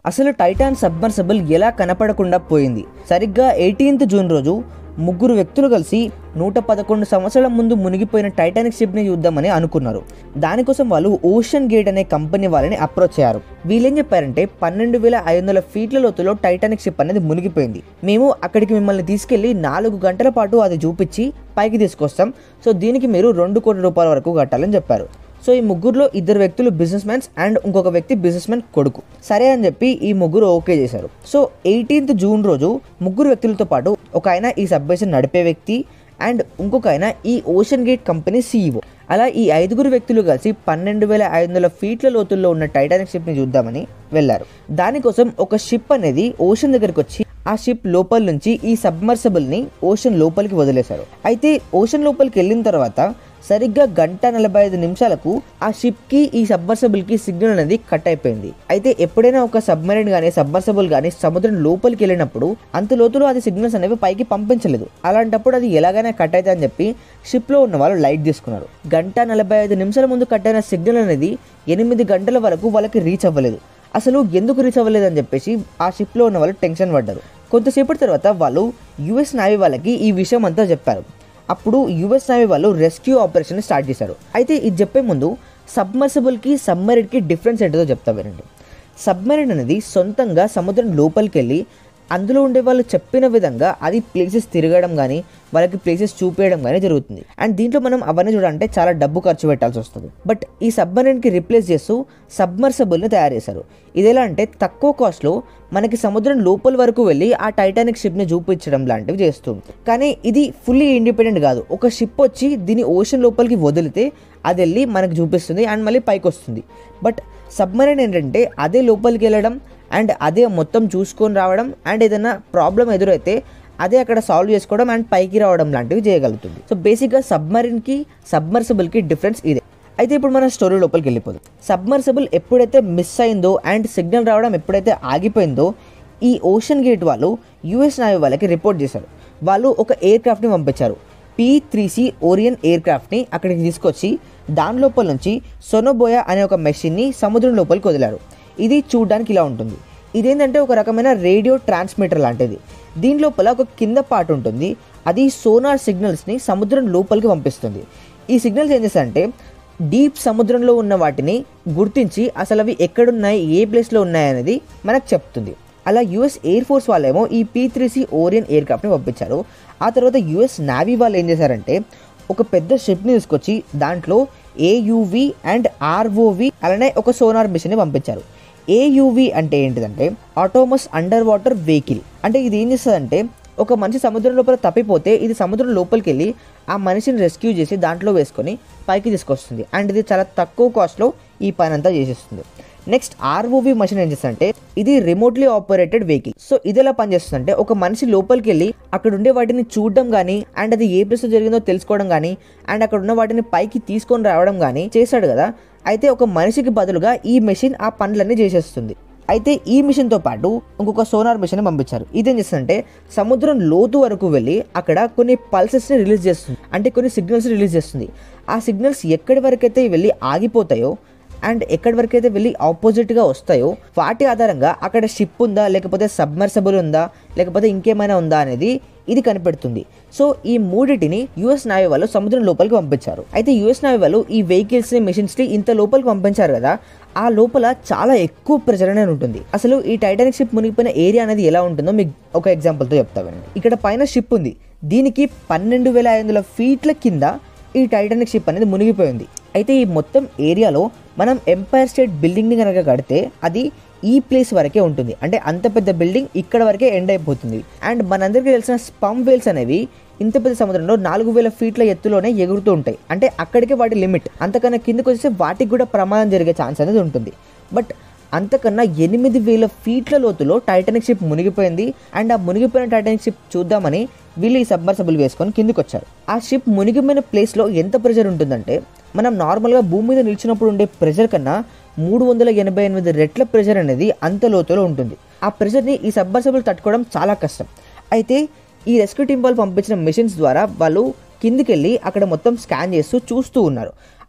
అసలు టైటాన్ సబ్మర్సబుల్ ఎలా కనపడకుండా పోయింది సరిగ్గా ఎయిటీన్త్ జూన్ రోజు ముగ్గురు వ్యక్తులు కలిసి నూట పదకొండు సంవత్సరాల ముందు మునిగిపోయిన టైటానిక్ షిప్ని చూద్దామని అనుకున్నారు దానికోసం వాళ్ళు ఓషన్ గేట్ అనే కంపెనీ వాళ్ళని అప్రోచ్ అయ్యారు వీళ్ళేం చెప్పారంటే పన్నెండు వేల ఐదు వందల ఫీట్ల లోతులో టైటానిక్ షిప్ అనేది మునిగిపోయింది మేము అక్కడికి మిమ్మల్ని తీసుకెళ్లి నాలుగు గంటల పాటు అది చూపించి పైకి తీసుకొస్తాం సో దీనికి మీరు రెండు కోట్ల రూపాయల వరకు కట్టాలని చెప్పారు సో ఈ ముగ్గురులో ఇద్దరు వ్యక్తులు బిజినెస్ మ్యాన్స్ అండ్ ఇంకొక వ్యక్తి బిజినెస్ మ్యాన్ కొడుకు సరే అని చెప్పి ఈ ముగ్గురు ఓకే చేశారు సో ఎయిటీన్త్ జూన్ రోజు ముగ్గురు వ్యక్తులతో పాటు ఒక ఆయన ఈ సబ్వేషన్ నడిపే వ్యక్తి అండ్ ఇంకొక ఆయన ఈ ఓషన్ గేట్ కంపెనీ సీఈఓ అలా ఈ ఐదుగురు వ్యక్తులు కలిసి పన్నెండు వేల ఐదు వందల ఫీట్ల లోతుల్లో ఉన్న టైటానిక్ షిప్ని చూద్దామని వెళ్ళారు దానికోసం ఒక షిప్ అనేది ఓషన్ దగ్గరికి వచ్చి ఆ షిప్ లోపల నుంచి ఈ సబ్మర్సబుల్ని ఓషన్ లోపలికి వదిలేశారు అయితే ఓషన్ లోపలికి వెళ్ళిన తర్వాత సరిగ్గా గంట నలభై ఐదు నిమిషాలకు ఆ షిప్ కి ఈ సబ్మర్సబుల్ కి సిగ్నల్ అనేది కట్ అయిపోయింది అయితే ఎప్పుడైనా ఒక సబ్మరీన్ గానీ సబ్మర్సబుల్ గానీ సముద్రం లోపలికి వెళ్ళినప్పుడు అంత లోతులో అది సిగ్నల్స్ అనేవి పైకి పంపించలేదు అలాంటప్పుడు అది ఎలాగైనా కట్ అయితే అని చెప్పి షిప్ లో ఉన్న వాళ్ళు లైట్ తీసుకున్నారు గంట నలభై ఐదు నిమిషాల ముందు కట్ అయిన సిగ్నల్ అనేది ఎనిమిది గంటల వరకు వాళ్ళకి రీచ్ అవ్వలేదు అసలు ఎందుకు రీచ్ అవ్వలేదు అని చెప్పేసి ఆ షిప్ లో ఉన్న వాళ్ళు టెన్షన్ పడ్డారు కొంతసేపటి తర్వాత వాళ్ళు యుఎస్ నావీ వాళ్ళకి ఈ విషయం అంతా చెప్పారు అప్పుడు యుఎస్ నేవీ వాళ్ళు రెస్క్యూ ఆపరేషన్ స్టార్ట్ చేశారు అయితే ఇది చెప్పే ముందు సబ్మర్సిబుల్కి సబ్మెరిన్కి డిఫరెన్స్ ఏంటో చెప్తా వినండి సబ్మెరిన్ అనేది సొంతంగా సముద్రం లోపలికి వెళ్ళి అందులో ఉండే వాళ్ళు చెప్పిన విధంగా అది ప్లేసెస్ తిరగడం కానీ వాళ్ళకి ప్లేసెస్ చూపించడం కానీ జరుగుతుంది అండ్ దీంట్లో మనం అవన్నీ చూడాలంటే చాలా డబ్బు ఖర్చు పెట్టాల్సి వస్తుంది బట్ ఈ సబ్మరీన్కి రిప్లేస్ చేస్తూ సబ్మర్సబుల్ని తయారు చేశారు ఇది ఎలా అంటే తక్కువ కాస్ట్లో మనకి సముద్రం లోపల వరకు వెళ్ళి ఆ టైటానిక్ షిప్ని చూపించడం లాంటివి చేస్తుంది కానీ ఇది ఫుల్లీ ఇండిపెండెంట్ కాదు ఒక షిప్ వచ్చి దీన్ని ఓషన్ లోపలికి వదిలితే అది వెళ్ళి మనకు చూపిస్తుంది అండ్ మళ్ళీ పైకి వస్తుంది బట్ సబ్మరీన్ ఏంటంటే అదే లోపలికి వెళ్ళడం అండ్ అదే మొత్తం చూసుకొని రావడం అండ్ ఏదైనా ప్రాబ్లం ఎదురైతే అదే అక్కడ సాల్వ్ చేసుకోవడం అండ్ పైకి రావడం లాంటివి చేయగలుగుతుంది సో బేసిక్గా సబ్మరీన్కి సబ్మర్సిబుల్కి డిఫరెన్స్ ఇదే అయితే ఇప్పుడు మన స్టోరీ లోపలికి వెళ్ళిపోదు సబ్మర్సిబుల్ ఎప్పుడైతే మిస్ అయిందో అండ్ సిగ్నల్ రావడం ఎప్పుడైతే ఆగిపోయిందో ఈ ఓషన్ గేట్ వాళ్ళు యుఎస్ నావీ వాళ్ళకి రిపోర్ట్ చేశారు వాళ్ళు ఒక ఎయిర్ క్రాఫ్ట్ని పంపించారు పీ త్రీ సి ఓరియన్ ఎయిర్ క్రాఫ్ట్ని అక్కడికి తీసుకొచ్చి దాని లోపల నుంచి సొనోబోయా అనే ఒక మెషిన్ని సముద్రం లోపలికి వదిలారు ఇది చూడడానికి ఇలా ఉంటుంది ఇదేంటంటే ఒక రకమైన రేడియో ట్రాన్స్మిటర్ లాంటిది దీని లోపల ఒక కింద పార్ట్ ఉంటుంది అది సోనార్ సిగ్నల్స్ని సముద్రం లోపలికి పంపిస్తుంది ఈ సిగ్నల్స్ ఏం చేస్తాయంటే డీప్ సముద్రంలో ఉన్న వాటిని గుర్తించి అసలు అవి ఎక్కడున్నాయి ఏ ప్లేస్లో ఉన్నాయి అనేది మనకు చెప్తుంది అలా యుఎస్ ఎయిర్ ఫోర్స్ వాళ్ళేమో ఈ పీ త్రీ సి ఓరియన్ ఎయిర్ క్రాఫ్ట్ని పంపించారు ఆ తర్వాత యుఎస్ నావీ వాళ్ళు ఏం చేశారంటే ఒక పెద్ద షిప్ని తీసుకొచ్చి దాంట్లో ఏయువి అండ్ ఆర్ఓవి అలానే ఒక సోనార్ మిషన్ని పంపించారు ఏయువి అంటే ఏంటిదంటే ఆటోమస్ అండర్ వాటర్ వెహికల్ అంటే ఇది ఏం చేస్తుందంటే ఒక మనిషి సముద్రం లోపల తప్పిపోతే ఇది సముద్రం లోపలికి వెళ్ళి ఆ మనిషిని రెస్క్యూ చేసి దాంట్లో వేసుకొని పైకి తీసుకొస్తుంది అండ్ ఇది చాలా తక్కువ కాస్ట్లో ఈ పని అంతా చేసేస్తుంది నెక్స్ట్ ఆర్ఓవి మషిన్ ఏం చేస్తుందంటే ఇది రిమోట్లీ ఆపరేటెడ్ వెహికల్ సో ఇది ఎలా పనిచేస్తుందంటే ఒక మనిషి లోపలికి వెళ్ళి అక్కడ ఉండే వాటిని చూడడం కానీ అండ్ అది ఏ ప్లేస్లో జరిగిందో తెలుసుకోవడం కానీ అండ్ అక్కడ ఉన్న వాటిని పైకి తీసుకొని రావడం కానీ చేశాడు కదా అయితే ఒక మనిషికి బదులుగా ఈ మెషిన్ ఆ పనులన్నీ చేసేస్తుంది అయితే ఈ మిషన్తో పాటు ఇంకొక సోనార్ మిషన్ పంపించారు ఇదేం చేస్తుందంటే సముద్రం లోతు వరకు వెళ్ళి అక్కడ కొన్ని పల్సెస్ని రిలీజ్ చేస్తుంది అంటే కొన్ని సిగ్నల్స్ రిలీజ్ చేస్తుంది ఆ సిగ్నల్స్ ఎక్కడి వరకైతే వెళ్ళి ఆగిపోతాయో అండ్ ఎక్కడి వరకు అయితే వెళ్ళి ఆపోజిట్గా వస్తాయో వాటి ఆధారంగా అక్కడ షిప్ ఉందా లేకపోతే సబ్మర్సబుల్ ఉందా లేకపోతే ఇంకేమైనా ఉందా అనేది ఇది కనిపెడుతుంది సో ఈ మూడిటిని యుఎస్ నావీ వాళ్ళు సముద్రం లోపలికి పంపించారు అయితే యుఎస్ నావీ వాళ్ళు ఈ వెహికల్స్ని మెషిన్స్ని ఇంత లోపలికి పంపించారు కదా ఆ లోపల చాలా ఎక్కువ ప్రెజర్ అనేది ఉంటుంది అసలు ఈ టైటానిక్ షిప్ మునిగిపోయిన ఏరియా అనేది ఎలా ఉంటుందో మీకు ఒక ఎగ్జాంపుల్తో చెప్తామండి ఇక్కడ పైన షిప్ ఉంది దీనికి పన్నెండు వేల ఐదు వందల ఫీట్ల కింద ఈ టైటానిక్ షిప్ అనేది మునిగిపోయింది అయితే ఈ మొత్తం ఏరియాలో మనం ఎంపైర్ స్టేట్ బిల్డింగ్ని కనుక కడితే అది ఈ ప్లేస్ వరకే ఉంటుంది అంటే అంత పెద్ద బిల్డింగ్ ఇక్కడ వరకే ఎండ్ అయిపోతుంది అండ్ మనందరికీ తెలిసిన స్పమ్ వేల్స్ అనేవి ఇంత పెద్ద సముద్రంలో నాలుగు వేల ఫీట్ల ఎత్తులోనే ఎగురుతూ ఉంటాయి అంటే అక్కడికే వాటి లిమిట్ అంతకన్నా కిందకు వచ్చేస్తే వాటికి కూడా ప్రమాదం జరిగే ఛాన్స్ అనేది ఉంటుంది బట్ అంతకన్నా ఎనిమిది వేల ఫీట్ల లోతులో టైటానిక్ షిప్ మునిగిపోయింది అండ్ ఆ మునిగిపోయిన టైటానిక్ షిప్ చూద్దామని వీళ్ళు ఈ సబ్మర్సబుల్ వేసుకొని కిందికి వచ్చారు ఆ షిప్ మునిగిపోయిన ప్లేస్లో ఎంత ప్రెషర్ ఉంటుందంటే మనం నార్మల్గా భూమి మీద నిలిచినప్పుడు ఉండే ప్రెషర్ కన్నా మూడు వందల ఎనభై ఎనిమిది రెట్ల ప్రెషర్ అనేది అంత లోతులో ఉంటుంది ఆ ప్రెషర్ని ఈ సబ్మర్సబుల్ తట్టుకోవడం చాలా కష్టం అయితే ఈ రెస్క్యూ టీం వాళ్ళు పంపించిన మిషన్స్ ద్వారా వాళ్ళు కిందికి వెళ్ళి అక్కడ మొత్తం స్కాన్ చేస్తూ చూస్తూ ఉన్నారు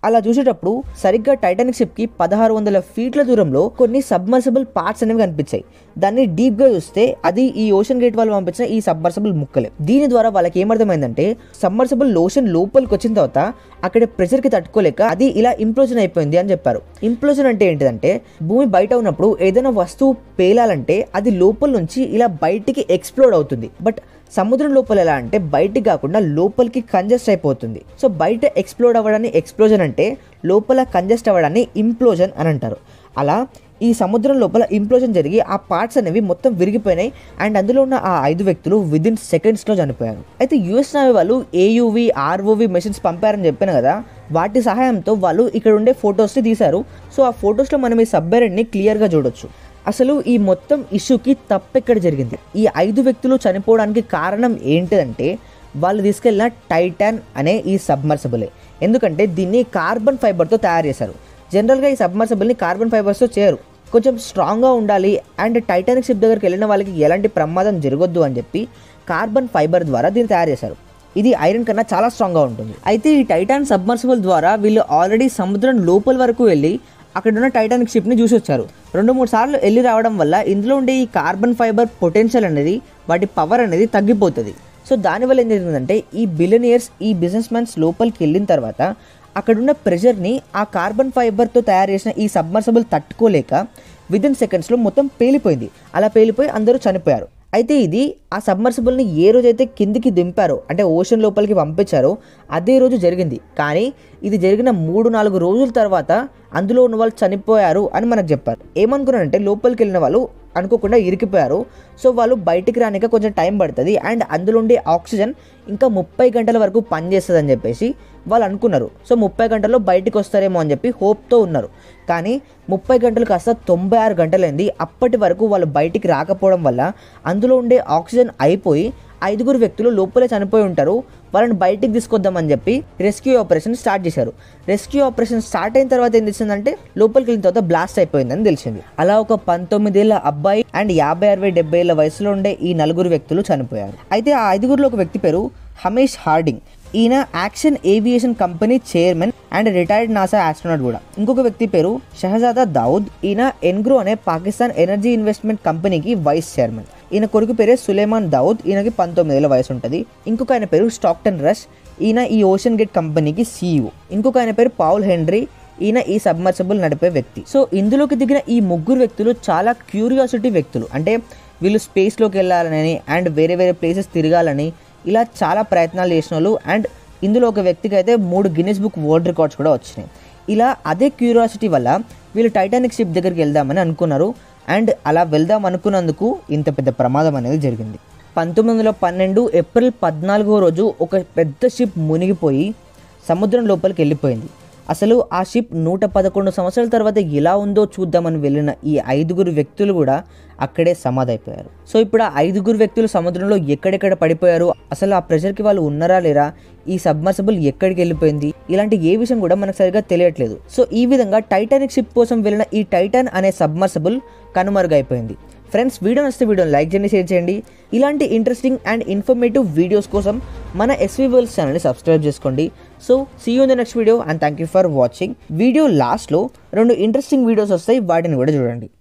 అలా చూసేటప్పుడు సరిగ్గా టైటానిక్ షిప్ కి పదహారు వందల ఫీట్ల దూరంలో కొన్ని సబ్మర్సిబుల్ పార్ట్స్ అనేవి కనిపించాయి దాన్ని డీప్ గా చూస్తే అది ఈ ఓషన్ గేట్ వాళ్ళు పంపించిన ఈ సబ్మర్సిబుల్ ముక్కలే దీని ద్వారా వాళ్ళకి ఏమర్థమైందంటే సబ్మర్సిబుల్ ఓషన్ లోపలికి వచ్చిన తర్వాత అక్కడ ప్రెషర్ కి తట్టుకోలేక అది ఇలా ఇంప్లోజన్ అయిపోయింది అని చెప్పారు ఇంప్లోజన్ అంటే ఏంటిదంటే భూమి బయట ఉన్నప్పుడు ఏదైనా వస్తువు పేలాలంటే అది లోపల నుంచి ఇలా బయటికి ఎక్స్ప్లోడ్ అవుతుంది బట్ సముద్రం లోపల ఎలా అంటే బయటికి కాకుండా లోపలికి కంజెస్ట్ అయిపోతుంది సో బయట ఎక్స్ప్లోడ్ అవ్వడాన్ని ఎక్స్ప్లోజన్ అంటే లోపల కంజెస్ట్ అవ్వడాన్ని ఇంప్లోజన్ అని అంటారు అలా ఈ సముద్రం లోపల ఇంప్లోజన్ జరిగి ఆ పార్ట్స్ అనేవి మొత్తం విరిగిపోయినాయి అండ్ అందులో ఉన్న ఆ ఐదు వ్యక్తులు విదిన్ సెకండ్స్లో చనిపోయారు అయితే యుఎస్ నావీ వాళ్ళు ఏయువి ఆర్ఓవి మెషిన్స్ పంపారని చెప్పాను కదా వాటి సహాయంతో వాళ్ళు ఇక్కడ ఉండే ఫొటోస్ని తీశారు సో ఆ ఫొటోస్లో మనం ఈ సబ్మెరైన్ని క్లియర్గా చూడొచ్చు అసలు ఈ మొత్తం ఇష్యూకి తప్పెక్కడ జరిగింది ఈ ఐదు వ్యక్తులు చనిపోవడానికి కారణం ఏంటిదంటే వాళ్ళు తీసుకెళ్ళిన టైటాన్ అనే ఈ సబ్మర్సబులే ఎందుకంటే దీన్ని కార్బన్ ఫైబర్తో తయారు చేశారు జనరల్గా ఈ సబ్మర్సబుల్ని కార్బన్ ఫైబర్స్తో చేయరు కొంచెం స్ట్రాంగ్గా ఉండాలి అండ్ టైటానిక్ షిప్ దగ్గరికి వెళ్ళిన వాళ్ళకి ఎలాంటి ప్రమాదం జరగొద్దు అని చెప్పి కార్బన్ ఫైబర్ ద్వారా దీన్ని తయారు చేశారు ఇది ఐరన్ కన్నా చాలా స్ట్రాంగ్గా ఉంటుంది అయితే ఈ టైటాన్ సబ్మర్సిబుల్ ద్వారా వీళ్ళు ఆల్రెడీ సముద్రం లోపల వరకు వెళ్ళి అక్కడ ఉన్న టైటానిక్ షిప్ని చూసి వచ్చారు రెండు మూడు సార్లు వెళ్ళి రావడం వల్ల ఇందులో ఉండే ఈ కార్బన్ ఫైబర్ పొటెన్షియల్ అనేది వాటి పవర్ అనేది తగ్గిపోతుంది సో దానివల్ల ఏం జరిగిందంటే ఈ బిలియనియర్స్ ఈ బిజినెస్ మ్యాన్స్ లోపలికి వెళ్ళిన తర్వాత అక్కడున్న ప్రెషర్ని ఆ కార్బన్ ఫైబర్తో తయారు చేసిన ఈ సబ్మర్సబుల్ తట్టుకోలేక విదిన్ సెకండ్స్లో మొత్తం పేలిపోయింది అలా పేలిపోయి అందరూ చనిపోయారు అయితే ఇది ఆ సబ్మర్సిబుల్ని ఏ రోజైతే కిందికి దింపారో అంటే ఓషన్ లోపలికి పంపించారో అదే రోజు జరిగింది కానీ ఇది జరిగిన మూడు నాలుగు రోజుల తర్వాత అందులో ఉన్న వాళ్ళు చనిపోయారు అని మనకు చెప్పారు ఏమనుకున్నారంటే లోపలికి వెళ్ళిన వాళ్ళు అనుకోకుండా ఇరికిపోయారు సో వాళ్ళు బయటికి రానిక కొంచెం టైం పడుతుంది అండ్ అందులో ఉండే ఆక్సిజన్ ఇంకా ముప్పై గంటల వరకు పనిచేస్తుంది అని చెప్పేసి వాళ్ళు అనుకున్నారు సో ముప్పై గంటల్లో బయటికి వస్తారేమో అని చెప్పి హోప్తో ఉన్నారు కానీ ముప్పై గంటలు కాస్త తొంభై ఆరు గంటలైంది అప్పటి వరకు వాళ్ళు బయటికి రాకపోవడం వల్ల అందులో ఉండే ఆక్సిజన్ అయిపోయి ఐదుగురు వ్యక్తులు లోపలే చనిపోయి ఉంటారు వాళ్ళని బయటికి తీసుకొద్దామని చెప్పి రెస్క్యూ ఆపరేషన్ స్టార్ట్ చేశారు రెస్క్యూ ఆపరేషన్ స్టార్ట్ అయిన తర్వాత ఏం తెలిసిందంటే లోపలికి వెళ్ళిన తర్వాత బ్లాస్ట్ అయిపోయిందని తెలిసింది అలా ఒక పంతొమ్మిదేళ్ల అబ్బాయి అండ్ యాభై అరవై డెబ్బై ఏళ్ళ వయసులో ఉండే ఈ నలుగురు వ్యక్తులు చనిపోయారు అయితే ఆ ఐదుగురిలో ఒక వ్యక్తి పేరు హమేష్ హార్డింగ్ ఈయన Action aviation company chairman and retired NASA astronaut కూడా ఇంకొక వ్యక్తి పేరు షహజాదా దావుద్ ఈయన ఎన్గ్రో అనే పాకిస్తాన్ ఎనర్జీ ఇన్వెస్ట్మెంట్ కంపెనీకి వైస్ చైర్మన్ ఈయన కొడుకు పేరే సులేమాన్ దావుద్ ఈయనకి పంతొమ్మిది ఏళ్ళ వయసు ఉంటుంది ఇంకొక ఆయన పేరు స్టాక్టన్ రష్ ఈయన ఈ ఓషన్ గేట్ కంపెనీకి సీఈఓ ఇంకొక ఆయన పేరు పావుల్ హెన్రీ ఈయన ఈ సబ్మర్సిబుల్ నడిపే వ్యక్తి సో ఇందులోకి దిగిన ఈ ముగ్గురు వ్యక్తులు చాలా క్యూరియాసిటీ వ్యక్తులు అంటే వీళ్ళు స్పేస్లోకి వెళ్ళాలని అండ్ వేరే వేరే ప్లేసెస్ తిరగాలని ఇలా చాలా ప్రయత్నాలు చేసిన వాళ్ళు అండ్ ఇందులో ఒక వ్యక్తికి అయితే మూడు గిన్నెస్ బుక్ వరల్డ్ రికార్డ్స్ కూడా వచ్చినాయి ఇలా అదే క్యూరియాసిటీ వల్ల వీళ్ళు టైటానిక్ షిప్ దగ్గరికి వెళ్దామని అనుకున్నారు అండ్ అలా వెళ్దాం అనుకున్నందుకు ఇంత పెద్ద ప్రమాదం అనేది జరిగింది పంతొమ్మిది వందల పన్నెండు ఏప్రిల్ పద్నాలుగో రోజు ఒక పెద్ద షిప్ మునిగిపోయి సముద్రం లోపలికి వెళ్ళిపోయింది అసలు ఆ షిప్ నూట పదకొండు సంవత్సరాల తర్వాత ఎలా ఉందో చూద్దామని వెళ్ళిన ఈ ఐదుగురు వ్యక్తులు కూడా అక్కడే సమాధైపోయారు సో ఇప్పుడు ఆ ఐదుగురు వ్యక్తులు సముద్రంలో ఎక్కడెక్కడ పడిపోయారు అసలు ఆ ప్రెషర్కి వాళ్ళు ఉన్నారా లేరా ఈ సబ్మర్సిబుల్ ఎక్కడికి వెళ్ళిపోయింది ఇలాంటి ఏ విషయం కూడా మనకు సరిగా తెలియట్లేదు సో ఈ విధంగా టైటానిక్ షిప్ కోసం వెళ్ళిన ఈ టైటాన్ అనే సబ్మర్సిబుల్ కనుమరుగైపోయింది ఫ్రెండ్స్ వీడియో నచ్చితే వీడియోని లైక్ చేయండి షేర్ చేయండి ఇలాంటి ఇంట్రెస్టింగ్ అండ్ ఇన్ఫర్మేటివ్ వీడియోస్ కోసం మన ఎస్వీ వరల్డ్స్ ఛానల్ని సబ్స్క్రైబ్ చేసుకోండి so see you in the next video and thank you for watching video లాస్ట్లో రెండు ఇంట్రెస్టింగ్ వీడియోస్ వస్తాయి వాటిని కూడా చూడండి